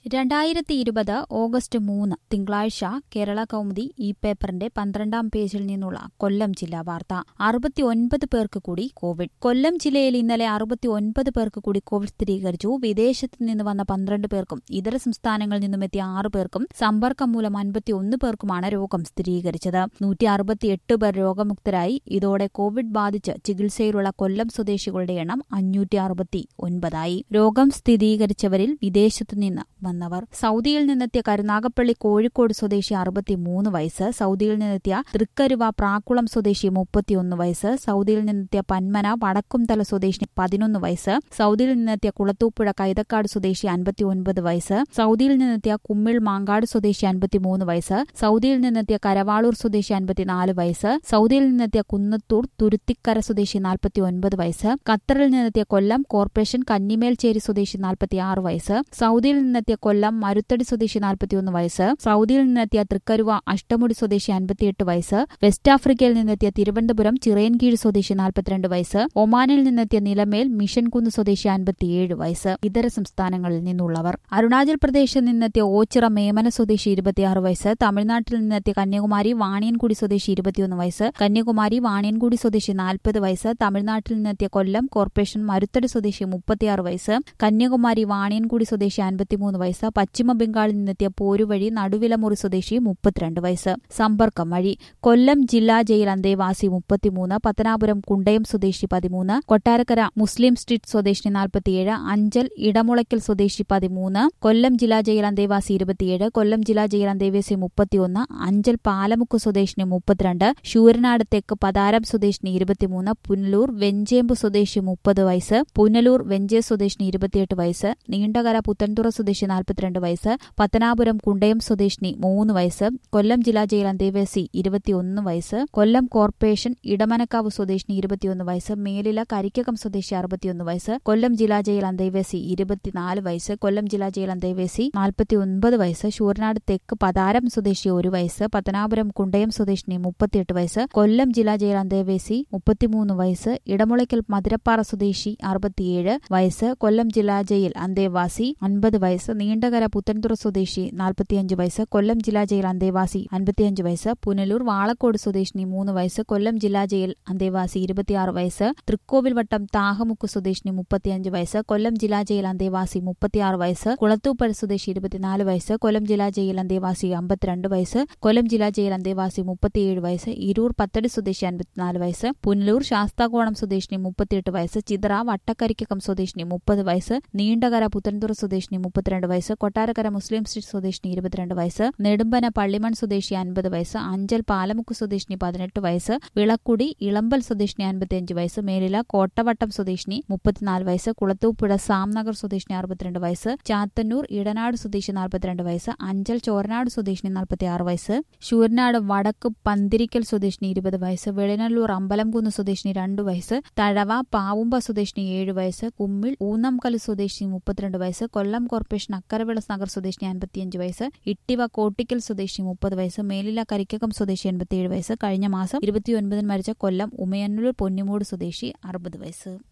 രണ്ടായിരത്തി ഇരുപത് ഓഗസ്റ്റ് മൂന്ന് തിങ്കളാഴ്ച കേരള കൗമുദി ഈ പേപ്പറിന്റെ പന്ത്രണ്ടാം പേജിൽ നിന്നുള്ള കൊല്ലം ജില്ലാ വാർത്ത അറുപത്തിയൊൻപത് പേർക്ക് കൂടി കോവിഡ് കൊല്ലം ജില്ലയിൽ ഇന്നലെ അറുപത്തിയൊൻപത് പേർക്ക് കൂടി കോവിഡ് സ്ഥിരീകരിച്ചു വിദേശത്ത് നിന്ന് വന്ന പന്ത്രണ്ട് പേർക്കും ഇതര സംസ്ഥാനങ്ങളിൽ നിന്നും എത്തിയ ആറ് പേർക്കും സമ്പർക്കം മൂലം അൻപത്തിയൊന്ന് പേർക്കുമാണ് രോഗം സ്ഥിരീകരിച്ചത് നൂറ്റി അറുപത്തിയെട്ട് പേർ രോഗമുക്തരായി ഇതോടെ കോവിഡ് ബാധിച്ച് ചികിത്സയിലുള്ള കൊല്ലം സ്വദേശികളുടെ എണ്ണം അഞ്ഞൂറ്റി അറുപത്തി ഒൻപതായി രോഗം സ്ഥിരീകരിച്ചവരിൽ വിദേശത്ത് നിന്ന് വന്നവർ സൗദിയിൽ നിന്നെത്തിയ കരുനാഗപ്പള്ളി കോഴിക്കോട് സ്വദേശി അറുപത്തിമൂന്ന് വയസ്സ് സൗദിയിൽ നിന്നെത്തിയ തൃക്കരുവ പ്രാക്കുളം സ്വദേശി മുപ്പത്തിയൊന്ന് വയസ്സ് സൗദിയിൽ നിന്നെത്തിയ പന്മന വടക്കുംതല സ്വദേശി പതിനൊന്ന് വയസ്സ് സൗദിയിൽ നിന്നെത്തിയ കുളത്തൂപ്പുഴ കൈതക്കാട് സ്വദേശി അൻപത്തിയൊൻപത് വയസ്സ് സൗദിയിൽ നിന്നെത്തിയ കുമ്മിൾ മാങ്കാട് സ്വദേശി അൻപത്തിമൂന്ന് വയസ്സ് സൗദിയിൽ നിന്നെത്തിയ കരവാളൂർ സ്വദേശി അൻപത്തിനാല് വയസ്സ് സൗദിയിൽ നിന്നെത്തിയ കുന്നത്തൂർ തുരുത്തിക്കര സ്വദേശി നാൽപ്പത്തിയൊൻപത് വയസ്സ് ഖത്തറിൽ നിന്നെത്തിയ കൊല്ലം കോർപ്പറേഷൻ കന്നിമേൽച്ചേരി സ്വദേശി നാൽപ്പത്തിയാറ് വയസ്സ് സൗദിയിൽ നിന്നെത്തിയ കൊല്ലം മരുത്തടി സ്വദേശി നാൽപ്പത്തിയൊന്ന് വയസ്സ് സൗദിയിൽ നിന്നെത്തിയ തൃക്കരുവ അഷ്ടമുടി സ്വദേശി അൻപത്തിയെട്ട് വയസ്സ് വെസ്റ്റ് ആഫ്രിക്കയിൽ നിന്നെത്തിയ തിരുവനന്തപുരം ചിറയൻകീഴ് സ്വദേശി നാൽപ്പത്തിരണ്ട് വയസ്സ് ഒമാനിൽ നിന്നെത്തിയ നിലമേൽ മിഷൻകുന്ന് സ്വദേശി അൻപത്തിയേഴ് വയസ്സ് ഇതര സംസ്ഥാനങ്ങളിൽ നിന്നുള്ളവർ അരുണാചൽ പ്രദേശിൽ നിന്നെത്തിയ ഓച്ചിറ മേമന സ്വദേശി ഇരുപത്തിയാറ് വയസ്സ് തമിഴ്നാട്ടിൽ നിന്നെത്തിയ കന്യാകുമാരി വാണിയൻകുടി സ്വദേശി ഇരുപത്തിയൊന്ന് വയസ്സ് കന്യാകുമാരി വാണിയൻകുടി സ്വദേശി നാൽപ്പത് വയസ്സ് തമിഴ്നാട്ടിൽ നിന്നെത്തിയ കൊല്ലം കോർപ്പറേഷൻ മരുത്തടി സ്വദേശി മുപ്പത്തിയാറ് വയസ്സ് കന്യാകുമാരി വാണിയൻകുടി സ്വദേശി അൻപത്തിമൂന്ന് വയസ്സ് പശ്ചിമ ബംഗാളിൽ നിന്നെത്തിയ പോരുവഴി നടുവിലമുറി സ്വദേശി മുപ്പത്തിരണ്ട് വയസ്സ് സമ്പർക്കം വഴി കൊല്ലം ജില്ലാ ജയിൽ അന്തേവാസി മുപ്പത്തിമൂന്ന് പത്തനാപുരം കുണ്ടയം സ്വദേശി പതിമൂന്ന് കൊട്ടാരക്കര മുസ്ലിം സ്ട്രീറ്റ് സ്വദേശി നാൽപ്പത്തിയേഴ് അഞ്ചൽ ഇടമുളയ്ക്കൽ സ്വദേശി പതിമൂന്ന് കൊല്ലം ജില്ലാ ജയിൽ അന്തേവാസി ഇരുപത്തിയേഴ് കൊല്ലം ജില്ലാ ജയിൽ അന്തേവാസി മുപ്പത്തിയൊന്ന് അഞ്ചൽ പാലമുക്ക് സ്വദേശിനി മുപ്പത്തിരണ്ട് ശൂരനാട് തെക്ക് പതാരം സ്വദേശിനി ഇരുപത്തിമൂന്ന് പുനലൂർ വെഞ്ചേമ്പ് സ്വദേശി മുപ്പത് വയസ്സ് പുനലൂർ വെഞ്ചേ സ്വദേശിനി ഇരുപത്തിയെട്ട് വയസ്സ് നീണ്ടകര പുത്തൻതുറ സ്വദേശി നാൽപ്പത്തിരണ്ട് വയസ്സ് പത്തനാപുരം കുണ്ടയം സ്വദേശിനി മൂന്ന് വയസ്സ് കൊല്ലം ജില്ലാ ജയിൽ അന്തേവാസി ഇരുപത്തിയൊന്ന് വയസ്സ് കൊല്ലം കോർപ്പറേഷൻ ഇടമനക്കാവ് സ്വദേശിനി ഇരുപത്തിയൊന്ന് വയസ്സ് മേലില കരിക്കകം സ്വദേശി അറുപത്തിയൊന്ന് വയസ്സ് കൊല്ലം ജില്ലാ ജയിൽ അന്തേവാസി ഇരുപത്തിനാല് വയസ്സ് കൊല്ലം ജില്ലാ ജയിൽ അന്തേവാസി നാൽപ്പത്തിയൊൻപത് വയസ്സ് ശൂരനാട് തെക്ക് പതാരം സ്വദേശി ഒരു വയസ്സ് പത്തനാപുരം കുണ്ടയം സ്വദേശിനി മുപ്പത്തിയെട്ട് വയസ്സ് കൊല്ലം ജില്ലാ ജയിൽ അന്തേവാസി മുപ്പത്തിമൂന്ന് വയസ്സ് ഇടമുളയ്ക്കൽ മധുരപ്പാറ സ്വദേശി അറുപത്തിയേഴ് വയസ്സ് കൊല്ലം ജില്ലാ ജയിൽ അന്തേവാസി അൻപത് വയസ്സ് നീണ്ടകര പുത്തൻതുറ സ്വദേശി നാൽപ്പത്തിയഞ്ച് വയസ്സ് കൊല്ലം ജില്ലാ ജയിൽ അന്തേവാസി അൻപത്തിയഞ്ച് വയസ്സ് പുനലൂർ വാളക്കോട് സ്വദേശിനി മൂന്ന് വയസ്സ് കൊല്ലം ജില്ലാ ജയിൽ അന്തേവാസി ഇരുപത്തിയാറ് വയസ്സ് തൃക്കോവിൽവട്ടം താഹമുക്ക് സ്വദേശിനി മുപ്പത്തിയഞ്ച് വയസ്സ് കൊല്ലം ജില്ലാ ജയിൽ അന്തേവാസി മുപ്പത്തിയാറ് വയസ്സ് കുളത്തൂപ്പഴ സ്വദേശി ഇരുപത്തിനാല് വയസ്സ് കൊല്ലം ജില്ലാ ജയിൽ അന്തേവാസി അമ്പത്തിരണ്ട് വയസ്സ് കൊല്ലം ജില്ലാ ജയിൽ അന്തേവാസി മുപ്പത്തിയേഴ് വയസ്സ് ഇരൂർ പത്തടി സ്വദേശി അൻപത്തിനാല് വയസ്സ് പുനലൂർ ശാസ്താകോണം സ്വദേശിനി മുപ്പത്തിയെട്ട് വയസ്സ് ചിത്ര വട്ടക്കരിക്കകം സ്വദേശിനി മുപ്പത് വയസ്സ് നീണ്ടകര പുത്തൻതുറ സ്വദേശിനി മുപ്പത്തിരണ്ട് വയസ്സ് കൊട്ടാരക്കര മുസ്ലിം സ്ട്രീറ്റ് സ്വദേശിനി ഇരുപത്തിരണ്ട് വയസ്സ് നെടുമ്പന പള്ളിമൺ സ്വദേശി അൻപത് വയസ്സ് അഞ്ചൽ പാലമുക്ക് സ്വദേശിനി പതിനെട്ട് വയസ്സ് വിളക്കുടി ഇളമ്പൽ സ്വദേശിനി അൻപത്തിയഞ്ച് വയസ്സ് മേലില കോട്ടവട്ടം സ്വദേശിനി മുപ്പത്തിനാല് വയസ്സ് കുളത്തൂപ്പുഴ സാംനഗർ സ്വദേശിനി അറുപത്തിരണ്ട് വയസ്സ് ചാത്തന്നൂർ ഇടനാട് സ്വദേശി നാൽപ്പത്തിരണ്ട് വയസ്സ് അഞ്ചൽ ചോരനാട് സ്വദേശിനി നാൽപ്പത്തിയാറ് വയസ്സ് ശൂരനാട് വടക്ക് പന്തിരിക്കൽ സ്വദേശിനി ഇരുപത് വയസ്സ് വെളിനല്ലൂർ അമ്പലംകുന്ന് സ്വദേശിനി രണ്ടു വയസ്സ് തഴവ പാവുമ്പ സ്വദേശിനി ഏഴ് വയസ്സ് കുമ്മിൾ ഊന്നംകല് സ്വദേശിനി മുപ്പത്തിരണ്ട് വയസ്സ് കൊല്ലം കോർപ്പറേഷൻ അക്കരവിള നഗർ സ്വദേശിനി അൻപത്തിയഞ്ച് വയസ്സ് ഇട്ടിവ കോട്ടിക്കൽ സ്വദേശി മുപ്പത് വയസ്സ് മേലില കരിക്കകം സ്വദേശി എൺപത്തിയേഴ് വയസ്സ് കഴിഞ്ഞ മാസം ഇരുപത്തിയൊൻപതിന് മരിച്ച കൊല്ലം ഉമയന്നൂർ പൊന്നിമൂട് സ്വദേശി അറുപത് വയസ്സ്